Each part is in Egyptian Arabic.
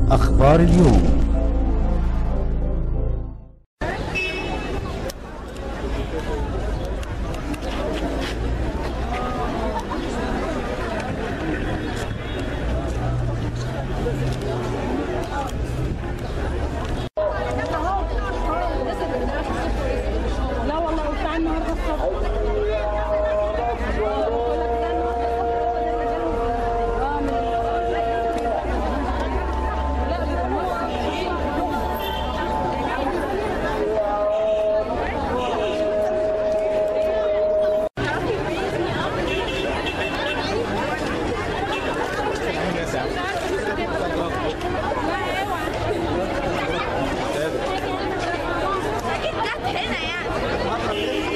أخبار اليوم لا والله بتاع النهارده الصبح اكيد جت هنا يعني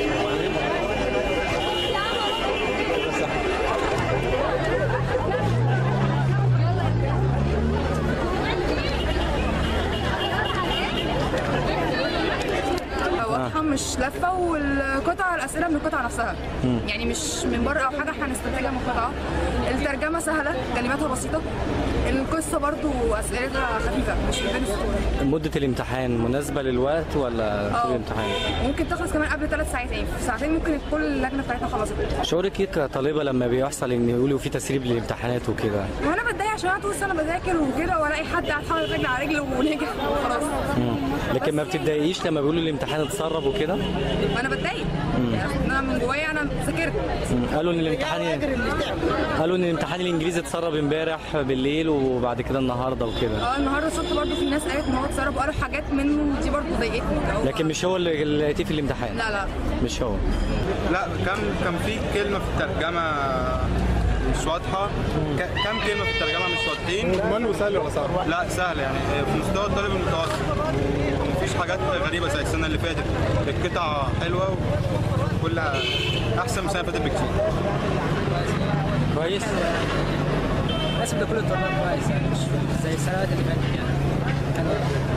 واضحه مش لفه والقطع الاسئله من القطعه نفسها يعني مش من بره او حاجه احنا هنستنتجها من القطعه الترجمه سهله كلماتها بسيطه القصه برضو اسئلتها خفيفه مش بتبان السهوله مدة الامتحان مناسبة للوقت ولا طول الامتحان؟ ممكن تخلص كمان قبل ثلاث ساعات يعني في ساعتين ممكن كل اللجنه بتاعتنا خلصت شعورك ايه كطالبة لما بيحصل ان يقولوا في تسريب للامتحانات وكده؟ وانا بتضايق عشان انا طول السنه بذاكر وكده والاقي حد قاعد حاطط رجل على رجل ونجح وخلاص لكن ما بس بتتضايقيش لما بيقولوا الامتحان اتسرب وكده؟ انا بتضايق يعني انا من جوايا انا ذاكرت قالوا ان الامتحان قالوا ان الامتحان الانجليزي اتسرب امبارح بالليل وبعد كده النهارده وكده اه النهارده الصبح برضو في ناس قالت ان هو اتسرب وقالوا حاجات منه دي برضو ضايقتني اللي هو- لكن مش هو اللي اللي لقيتيه في الامتحان لا لا مش هو لا كان كان في كلمه في الترجمه مش واضحه ك- كم كلمه في الترجمه مش واضحين مجمل وسهل ولا صعب؟ لا سهل يعني في مستوى الطالب المتوسط ومفيش حاجات غريبه زي السنه اللي فاتت القطع حلوه وكلها احسن من السنه اللي فاتت بكتير كويس؟ الناس ده كل الطلاب كويس يعني مش زي السنوات اللي فاتت يعني كانوا